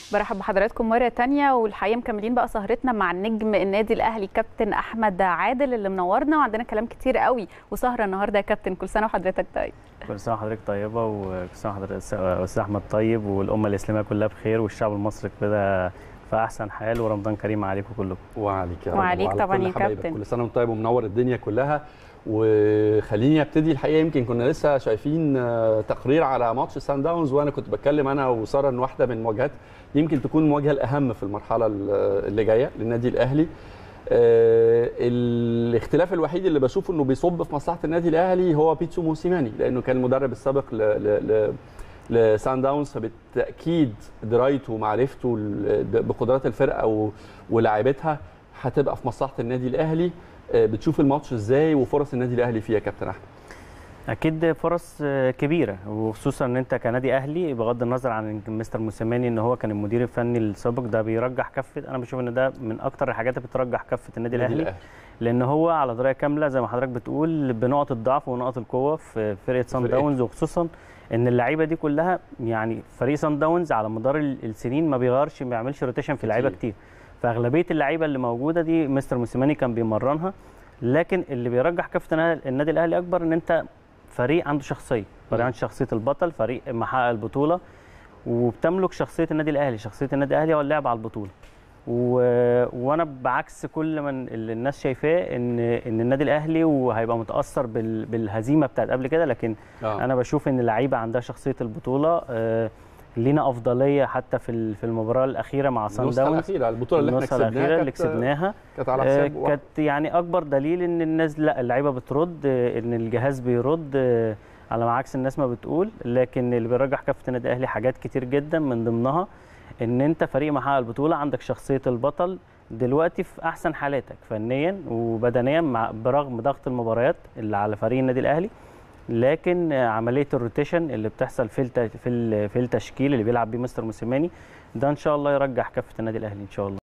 برحب بحضراتكم مرة تانية والحقيقة مكملين بقى سهرتنا مع نجم النادي الأهلي كابتن أحمد عادل اللي منورنا وعندنا كلام كتير قوي وسهرة النهاردة يا كابتن كل سنة وحضرتك طيب كل سنه وحضرتك طيبه وكل سنه وحضرتك استاذ احمد طيب والامه الاسلاميه كلها بخير والشعب المصري كده في احسن حال ورمضان كريم عليكم كلكم وعليك يا رب وعليك وعلى طبعاً كل يا حبايبك. كابتن. كل سنه وانت طيب ومنور الدنيا كلها وخليني ابتدي الحقيقه يمكن كنا لسه شايفين آه، تقرير على ماتش سان داونز وانا كنت بتكلم انا وساره ان واحده من المواجهات يمكن تكون المواجهه الاهم في المرحله ال- اللي جايه للنادي الاهلي آه، الاختلاف الوحيد اللي بشوفه انه بيصب في مصلحه النادي الاهلي هو بيتسو موسيماني لانه كان المدرب السابق ل... ل... ل... لسان داونز فبالتاكيد درايته ومعرفته ل- بقدرات الفرقه و... ولاعيبتها هتبقى في مصلحه النادي الاهلي آه، بتشوف الماتش ازاي وفرص النادي الاهلي فيه يا كابتن احمد اكيد فرص آه، كبيره وخصوصا ان انت كنادي اهلي بغض النظر عن إن مستر موسيماني ان هو كان المدير الفني السابق ده بيرجح كفه انا بشوف ان ده من اكتر الحاجات اللي بترجح كفه النادي الاهلي لان هو على درايه كامله زي ما حضرتك بتقول بنقط الضعف ونقط القوه في فرقه سان فرقته. داونز وخصوصا ان اللعيبه دي كلها يعني فريق سان داونز على مدار ال- السنين ما بيغيرش ما بيعملش روتيشن في لعيبه كتير. كتير فاغلبيه اللعيبه اللي موجوده دي مستر موسيماني كان بيمرنها لكن اللي بيرجح كفه النا- النادي الاهلي اكبر ان انت فريق عنده شخصيه فريق مم. عنده شخصيه البطل فريق محقق البطوله وبتملك شخصيه النادي الاهلي شخصيه النادي الاهلي هو اللعب على البطوله و... وانا بعكس كل من اللي الناس شايفاه ان ان النادي الاهلي وهيبقى متاثر بال... بالهزيمه بتاعت قبل كده لكن آه. انا بشوف ان اللعيبه عندها شخصيه البطوله آه، لينا افضليه حتى في ال- في المباراه الاخيره مع سان النسخه داونز الاخيره البطوله اللي احنا النسخه كسبناها الاخيره اللي كانت- كسبناها كانت على آه، حساب واحد. كانت يعني اكبر دليل ان الناس لا اللعيبه بترد آه، ان الجهاز بيرد آه، على ما عكس الناس ما بتقول لكن اللي بيرجح كافه النادي الاهلي حاجات كتير جدا من ضمنها ان انت فريق محقق البطوله عندك شخصيه البطل دلوقتي في احسن حالاتك فنيا وبدنيا مع برغم ضغط المباريات اللي على فريق النادي الاهلي لكن آه، عمليه الروتيشن اللي بتحصل في الت- في ال- في التشكيل اللي بيلعب بيه مستر موسيماني ده ان شاء الله يرجح كافه النادي الاهلي ان شاء الله